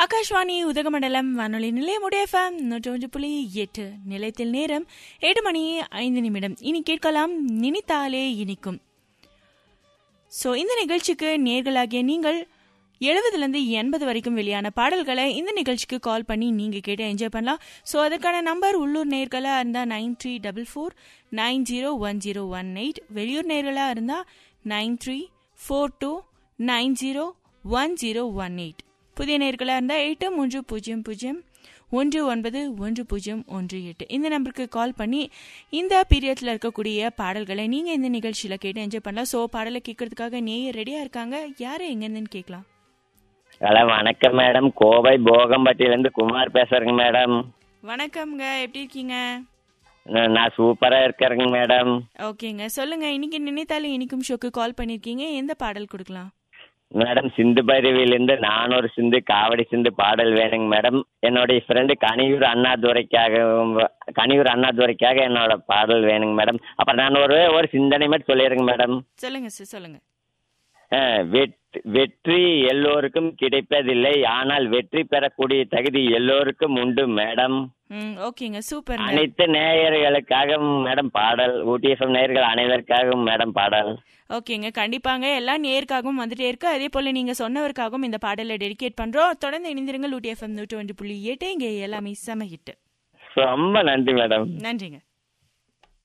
ஆகாஷ்வாணி உதகமண்டலம் வானொலி நிலையமுடைய எஃப்எம் நூற்றி ஒன்று புள்ளி எட்டு நிலையத்தில் நேரம் எட்டு மணி ஐந்து நிமிடம் இனி கேட்கலாம் நினைத்தாலே இனிக்கும் ஸோ இந்த நிகழ்ச்சிக்கு நேர்களாகிய நீங்கள் எழுபதுலேருந்து எண்பது வரைக்கும் வெளியான பாடல்களை இந்த நிகழ்ச்சிக்கு கால் பண்ணி நீங்கள் கேட்டு என்ஜாய் பண்ணலாம் ஸோ அதற்கான நம்பர் உள்ளூர் நேர்களாக இருந்தால் nine three double four nine zero one zero one eight வெளியூர் நேர்களாக இருந்தால் nine three four two nine zero one zero one eight புதிய நேர்களாக இருந்தால் எட்டு மூன்று பூஜ்ஜியம் பூஜ்ஜியம் ஒன்று ஒன்பது ஒன்று பூஜ்ஜியம் ஒன்று எட்டு இந்த நம்பருக்கு கால் பண்ணி இந்த பீரியட்ல இருக்கக்கூடிய பாடல்களை நீங்கள் இந்த நிகழ்ச்சியில் கேட்டு என்ஜாய் பண்ணலாம் ஸோ பாடலை கேட்கறதுக்காக நேயர் ரெடியாக இருக்காங்க யாரை எங்கேருந்துன்னு கேட்கலாம் ஹலோ வணக்கம் மேடம் கோவை போகம்பட்டியிலேருந்து குமார் பேசுறேங்க மேடம் வணக்கம்ங்க எப்படி இருக்கீங்க நான் நான் சூப்பராக இருக்கிறேங்க மேடம் ஓகேங்க சொல்லுங்க இன்னைக்கு நினைத்தாலும் இனிக்கும் ஷோக்கு கால் பண்ணியிருக்கீங்க எந்த பாடல் கொடுக்கலாம் மேடம் சிந்து பைரவியிலேருந்து நானூறு சிந்து காவடி சிந்து பாடல் வேணுங்க மேடம் என்னுடைய ஃப்ரெண்டு கனியூர் அண்ணாதுரைக்காக கனியூர் அண்ணாதுரைக்காக என்னோட பாடல் வேணுங்க மேடம் அப்புறம் நான் ஒரு ஒரு சிந்தனை மட்டும் சொல்லிடுறேங்க மேடம் சொல்லுங்க சார் சொல்லுங்க அஹ், வெட்- வெற்றி எல்லோருக்கும் கிடைப்பதில்லை ஆனால் வெற்றி பெறக்கூடிய தகுதி எல்லோருக்கும் உண்டு மேடம் ம் ஓகேங்க சூப்பர்ங்க அனைத்து நேயர்களுக்காகவும் மேடம் பாடல் ஊட்டிஎஃப்எம் நேயர்கள் அனைவருக்காகவும் மேடம் பாடல் ஓகேங்க கண்டிப்பாங்க எல்லா நேருக்காகவும் வந்துட்டே இருக்கு அதே போல நீங்க சொன்னவருக்காகவும் இந்த பாடலை டெடிகேட் பண்றோம் தொடர்ந்து இணைந்திருங்கள் ஊட்டி எஃப்எம் நூற்றி ஒன்று புள்ளி எட்டு இங்கே எல்லாமே செம ஹிட் ரொம்ப நன்றி மேடம் நன்றிங்க